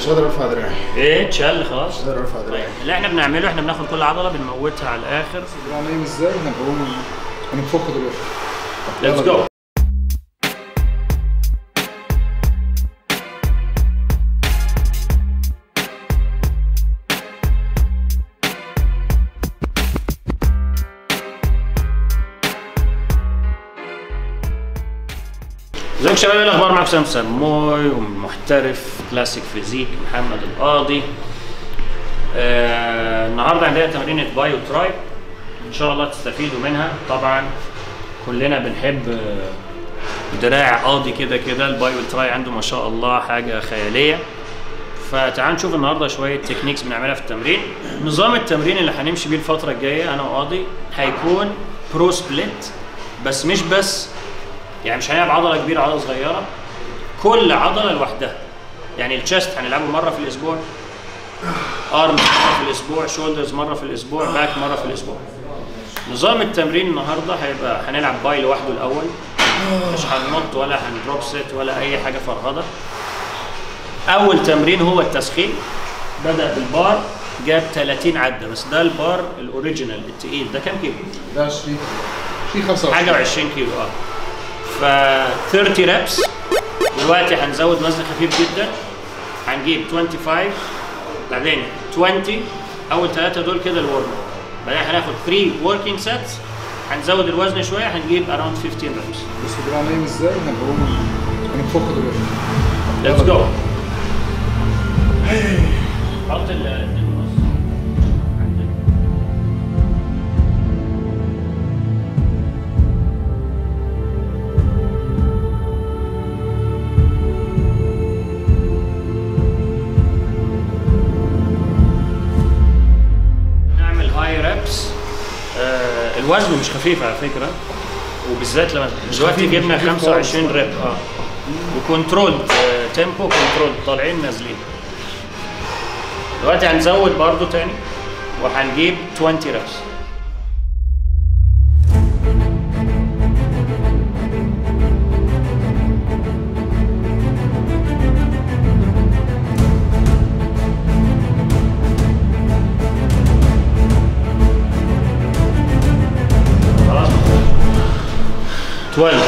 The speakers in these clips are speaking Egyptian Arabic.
مش قادر ارفع دراعي ايه اتشل خلاص مش قادر ارفع طيب دراعي اللي احنا بنعمله احنا بناخد كل عضله بنموتها على الاخر دراعي نايم ازاي هنقوم هنفك دلوقتي ليتس جو ازيكم يا شباب ايه الاخبار معاكم سام سموي ومحترف كلاسيك فيزيك محمد القاضي آه النهارده عندنا تمرينة باي وتراي ان شاء الله تستفيدوا منها طبعا كلنا بنحب آه، دراع قاضي كده كده الباي والتراي عنده ما شاء الله حاجه خياليه فتعال نشوف النهارده شويه تكنيكس بنعملها في التمرين نظام التمرين اللي هنمشي بيه الفتره الجايه انا وقاضي هيكون برو سبليت بس مش بس يعني مش هنلعب عضله كبيره عضله صغيره كل عضله لوحدها يعني الشيست هنلعبه مره في الاسبوع ارم مره في الاسبوع شولدرز مره في الاسبوع باك مره في الاسبوع نظام التمرين النهارده هيبقى هنلعب باي لوحده الاول مش هننط ولا هندروب سيت ولا اي حاجه فرهضه اول تمرين هو التسخين بدا بالبار جاب 30 عده بس ده البار الاوريجينال التقيل ده كام كيلو؟ ده 20 في 25 حاجه و20 كيلو اه ف 30 ريبس دلوقتي هنزود وزن خفيف جدا هنجيب 25 بعدين 20 اول ثلاثه دول كده الورم بعدين هناخد 3 وركينج سيتس هنزود الوزن شويه هنجيب اراوند 15 ريبس بس دراعي نايم ازاي هنقوم هنفك دلوقتي ليتس جو حط ال اتنين ونص. نعمل هاي ريبس آه الوزن مش خفيف على فكره وبالذات لما دلوقتي خفيف، جبنا مش خفيف 25 خالص. ريب اه وكنترول آه تيمبو كنترول طالعين نازلين دلوقتي هنزود برضو تاني وهنجيب 20 ريبس خلاص 12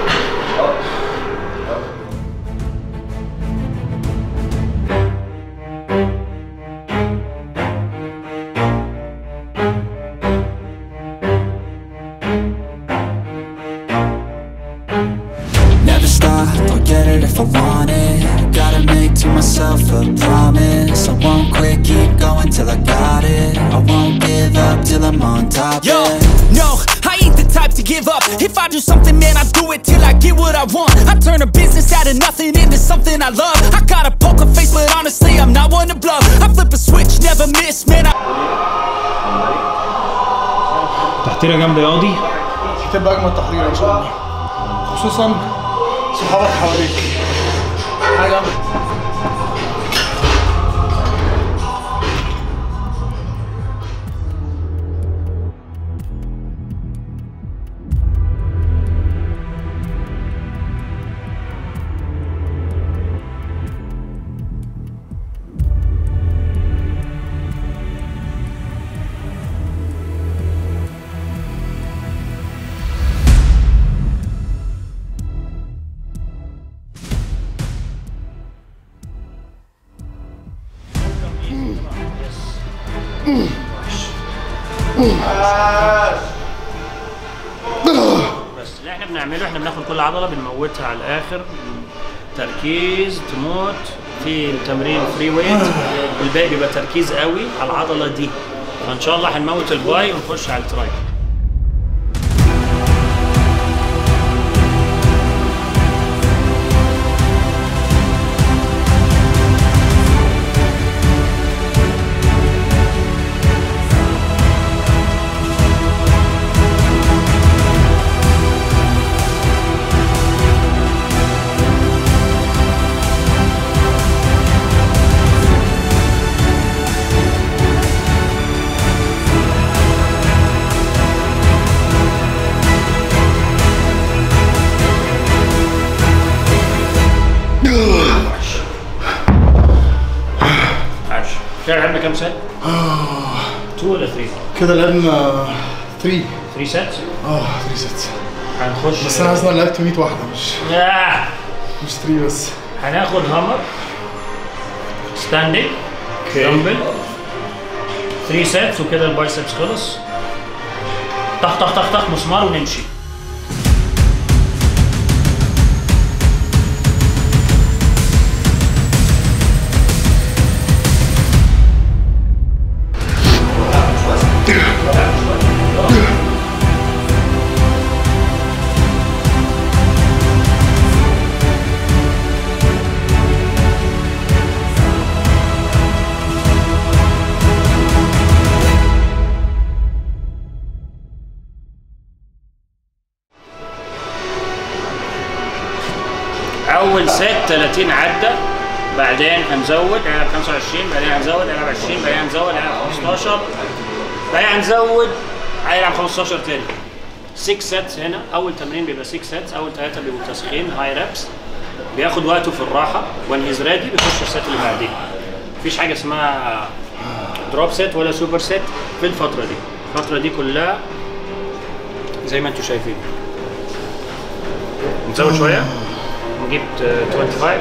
Never stop, I'll get it if I want it Gotta make to myself a promise I won't quit, keep going till I got it I won't give up till I'm on top, Yo, yeah no, I ain't the type to give up. If I do something, man, I do it till I get what I want. I turn a business out of nothing into something I love. I got a poker face, but honestly, I'm not one to bluff. I flip a switch, never miss, man. I تحتيرة جامدة يا قاضي هتبقى اجمل تحضير ان شاء الله خصوصا صحابك حواليك حاجه بس اللي احنا بنعمله احنا بناخد كل عضله بنموتها على الاخر تركيز تموت في التمرين فري ويت والباقي بيبقى تركيز قوي على العضله دي فان شاء الله هنموت الباي ونخش على التراي كده لعبنا كام سيت؟ 2 ولا 3 كده لعبنا 3 3 سيتس اه 3 سيتس هنخش بس انا اصلا لعبت 100 واحده مش آه. مش 3 بس هناخد هامر ستاندنج دمبل 3 سيتس وكده البايسبس خلص طخ طخ طخ طخ مسمار ونمشي اول ست 30 عده بعدين هنزود هنلعب 25 بعدين هنزود هنلعب 20 بعدين هنزود هنلعب 15 بعدين هنزود هنلعب 15 تاني 6 سيتس هنا اول تمرين بيبقى 6 سيتس اول ثلاثه بيبقوا تسخين هاي ريبس بياخد وقته في الراحه وان هيز ريدي بيخش السيت اللي بعديه مفيش حاجه اسمها دروب سيت ولا سوبر سيت في الفتره دي الفتره دي كلها زي ما انتم شايفين نزود شويه نجيب 25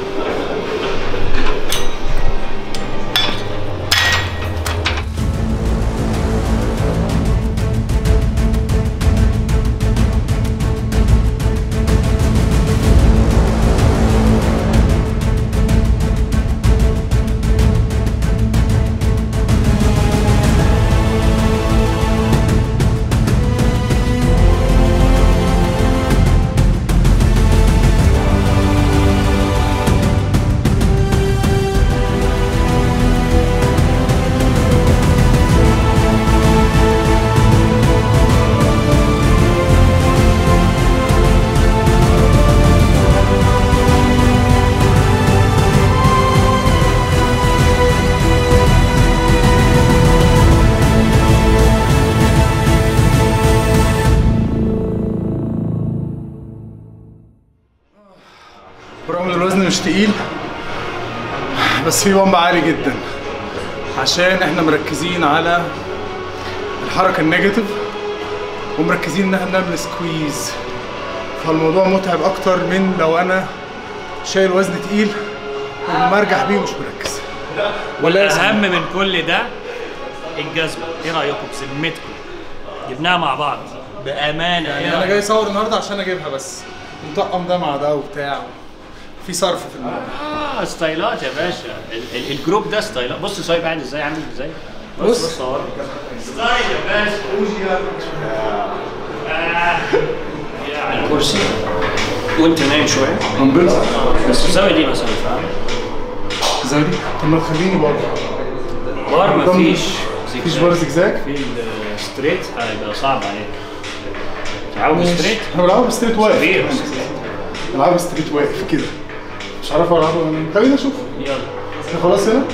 برغم ان الوزن مش تقيل بس في بمب عالي جدا عشان احنا مركزين على الحركه النيجاتيف ومركزين ان احنا بنعمل سكويز فالموضوع متعب اكتر من لو انا شايل وزن تقيل ومرجح بيه مش مركز ولازم والاهم من كل ده الجذبه ايه رايكم بذمتكم جبناها مع بعض بامانه يعني إيه انا رأيكم؟ جاي اصور النهارده عشان اجيبها بس مطقم ده مع ده وبتاع في صرف في الموضوع اه ستايلات يا باشا ال- ال- الجروب ده ستايلات بص صايب قاعد ازاي عامل ازاي بص بص. بص صور ستايل يا باشا آه. يا على الكرسي وانت نايم شويه منبلز بس الزاويه دي مثلا فاهم زي دي طب ما تخليني برضه بار مفيش مفيش بار زجزاج في الستريت هيبقى صعب عليك عاوز ستريت احنا بنلعبها بستريت واقف كبير بنلعبها بستريت واقف كده مش عارف العبها خلينا نشوف يلا احنا خلاص هنا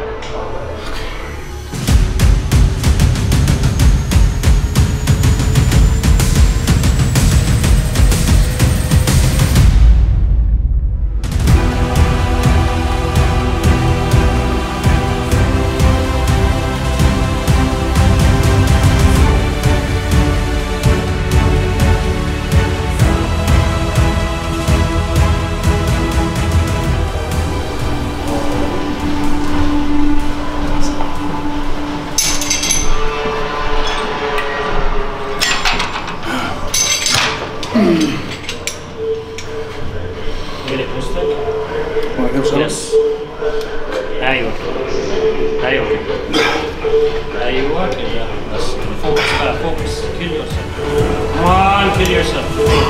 جيلك مستر ما جابش أنا. يس ايوه كده ايوه كده ايوه كده بس فوكس بقى فوكس كيل يور سيلف كمان كيل يور سيلف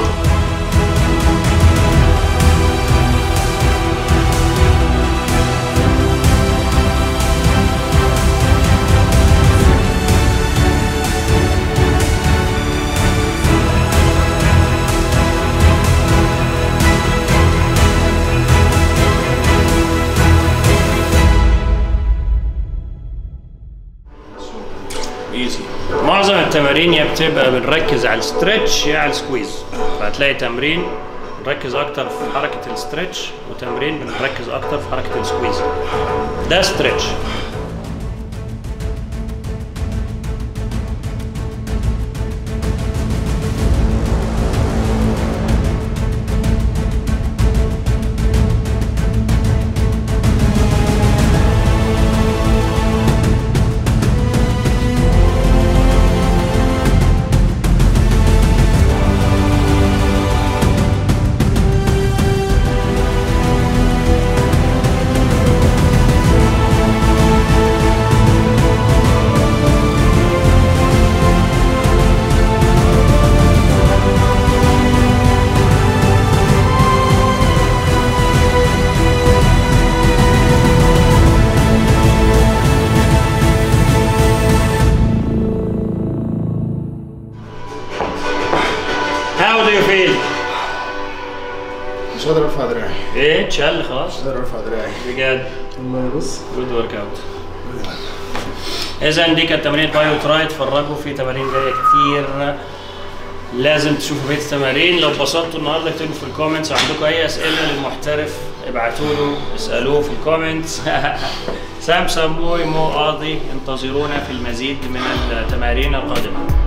ايزي معظم التمارين يا بتبقى بنركز على الستريتش يا على السكويز فهتلاقي تمرين نركز اكتر في حركه الستريتش وتمرين بنركز اكتر في حركه السكويز ده ستريتش مش قادر ارفع دراعي ايه تشل خلاص مش قادر ارفع دراعي بجد والله بص جود ورك اوت اذا دي كانت تمارين بايو تراي اتفرجوا في تمارين جايه كتير لازم تشوفوا بقيه التمارين لو اتبسطتوا النهارده اكتبوا في الكومنتس عندكم اي اسئله للمحترف ابعتوا له اسالوه في الكومنتس سام سموي مو قاضي انتظرونا في المزيد من التمارين القادمه